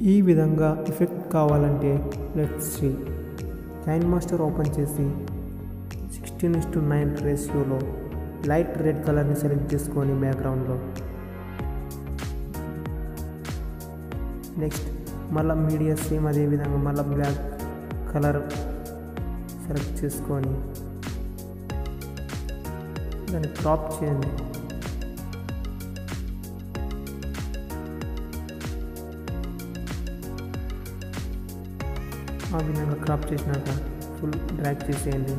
ఈ విధంగా ఎఫెక్ట్ కావాలంటే let's see KineMaster open చేసి సిక్స్టీన్ ఇస్ టు నైన్ రేషియోలో లైట్ రెడ్ కలర్ని సెలెక్ట్ చేసుకొని బ్యాక్గ్రౌండ్లో నెక్స్ట్ మళ్ళీ మీడియా సేమ్ అదే విధంగా మళ్ళీ బ్లాక్ కలర్ సెలెక్ట్ చేసుకొని దాన్ని క్రాప్ చేయండి ఆ విధంగా క్రాప్ చేసినాక ఫుల్ డ్రాగ్ చేసేయండి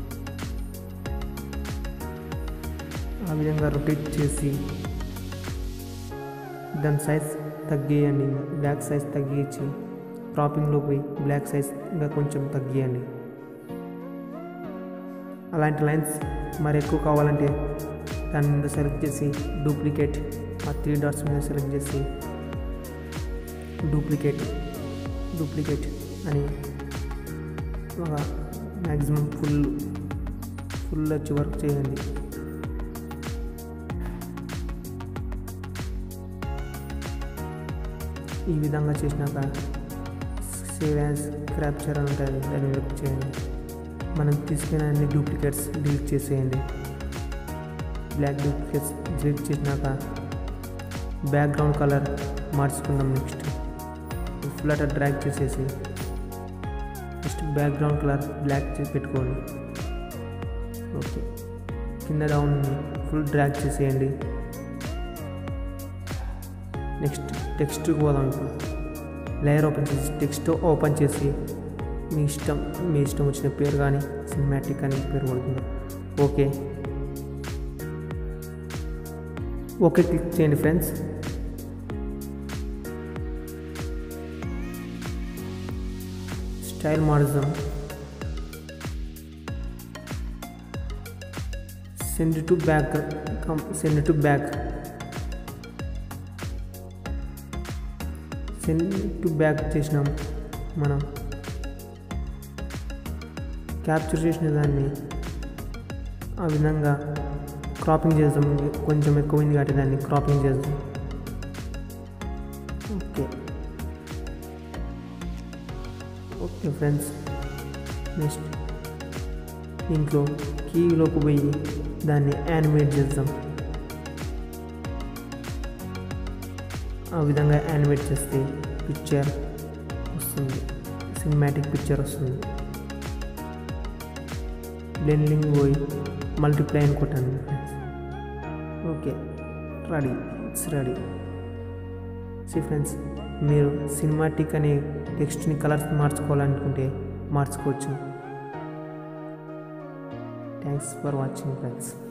ఆ విధంగా రొటేట్ చేసి దాని సైజ్ తగ్గియండి బ్లాక్ సైజ్ తగ్గించి క్రాపింగ్లో పోయి బ్లాక్ సైజ్ ఇంకా కొంచెం తగ్గియండి అలాంటి లైన్స్ మరి ఎక్కువ కావాలంటే దాని మీద సెలెక్ట్ చేసి డూప్లికేట్ ఆ త్రీ డాట్స్ మీద సెలెక్ట్ చేసి డూప్లికేట్ డూప్లికేట్ అని ఒక మ్యాక్సిమం ఫుల్ ఫుల్ వచ్చి వర్క్ చేయండి ఈ విధంగా చేసినాక సేవ్ యాజ్ క్రాప్చర్ అని ఉంటుంది దాన్ని వర్క్ చేయండి మనం తీసుకున్న అన్ని డూప్లికేట్స్ డిలీట్ చేసేయండి బ్లాక్ డూప్లికేట్స్ డిలీట్ చేసినాక బ్యాక్గ్రౌండ్ కలర్ మార్చుకుందాం నెక్స్ట్ ఫుల్ అట్లా డ్రాగ్ చేసేసి నెక్స్ట్ బ్యాక్గ్రౌండ్ కలర్ బ్లాక్ చేసి పెట్టుకోండి ఓకే కింద డౌన్ ఫుల్ డ్రాగ్ చేసేయండి నెక్స్ట్ టెక్స్ట్ పోదాం ఇప్పుడు లేయర్ ఓపెన్ చేసి టెక్స్ట్ ఓపెన్ చేసి మీ ఇష్టం మీ ఇష్టం వచ్చిన పేరు కానీ సినిమాటిక్ అని పేరు పడుతుంది ఓకే ఓకే క్లిక్ చేయండి ఫ్రెండ్స్ స్టైల్ మారుదాం send to back send to back send to back చేసినాం మనం క్యాప్చర్ చేసిన దాన్ని ఆ విధంగా క్రాపింగ్ చేద్దాం కొంచెం ఎక్కువైంది కాబట్టి దాన్ని క్రాపింగ్ చేద్దాం ఓకే ఓకే ఫ్రెండ్స్ నెక్స్ట్ దీంట్లో కీలోకి పోయి దాన్ని యానిమేట్ చేద్దాం ఆ విధంగా యానిమేట్ చేస్తే పిక్చర్ వస్తుంది సినిమాటిక్ పిక్చర్ వస్తుంది బ్లెండింగ్ పోయి మల్టిప్లై అని కొట్టండి friends okay ready it's ready see friends మీరు సినిమాటిక్ అనే టెక్స్ట్ని కలర్స్ మార్చుకోవాలనుకుంటే మార్చుకోవచ్చు థ్యాంక్స్ ఫర్ వాచింగ్ ఫ్రెండ్స్